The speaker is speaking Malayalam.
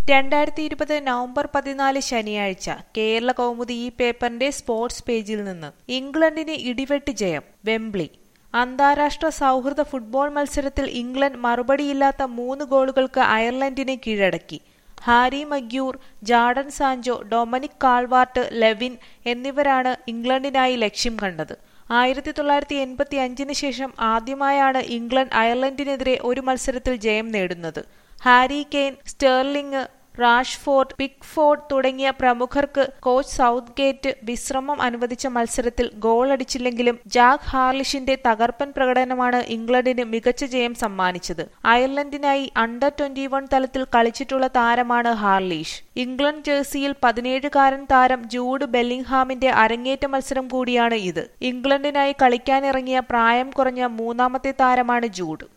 രണ്ടായിരത്തി ഇരുപത് നവംബർ പതിനാല് ശനിയാഴ്ച കേരള കൗമുദി ഈ പേപ്പറിന്റെ സ്പോർട്സ് പേജിൽ നിന്ന് ഇംഗ്ലണ്ടിന് ഇടിവെട്ട് ജയം വെംബ്ലി അന്താരാഷ്ട്ര സൗഹൃദ ഫുട്ബോൾ മത്സരത്തിൽ ഇംഗ്ലണ്ട് മറുപടിയില്ലാത്ത മൂന്ന് ഗോളുകൾക്ക് അയർലൻഡിനെ കീഴടക്കി Harry Maguire Jordan Sancho Dominic Calvert Lewin എന്നിവരാണ് ഇംഗ്ലണ്ടിനായി ലക്ഷ്യം കണ്ടത് ആയിരത്തി തൊള്ളായിരത്തി എൺപത്തി അഞ്ചിന് ശേഷം ആദ്യമായാണ് ഇംഗ്ലണ്ട് അയർലൻഡിനെതിരെ ഒരു മത്സരത്തിൽ ജയം നേടുന്നത് Harry Kane Sterling Rashford Pickford തുടങ്ങിയ പ്രമുഖർക്ക് കോച്ച് സൗത്ത് ഗേറ്റ് വിശ്രമം അനുവദിച്ച മത്സരത്തിൽ ഗോളടിച്ചില്ലെങ്കിലും ജാക്ക് ഹാർലിഷിന്റെ തകർപ്പൻ പ്രകടനമാണ് ഇംഗ്ലണ്ടിന് മികച്ച ജയം സമ്മാനിച്ചത് അയർലൻഡിനായി അണ്ടർ ട്വന്റി വൺ തലത്തിൽ കളിച്ചിട്ടുള്ള താരമാണ് ഹാർലീഷ് ഇംഗ്ലണ്ട് ജേഴ്സിയിൽ പതിനേഴുകാരൻ താരം ജൂഡ് ബെല്ലിംഗ്ഹാമിന്റെ അരങ്ങേറ്റ മത്സരം കൂടിയാണ് ഇത് ഇംഗ്ലണ്ടിനായി കളിക്കാനിറങ്ങിയ പ്രായം കുറഞ്ഞ മൂന്നാമത്തെ താരമാണ് ജൂഡ്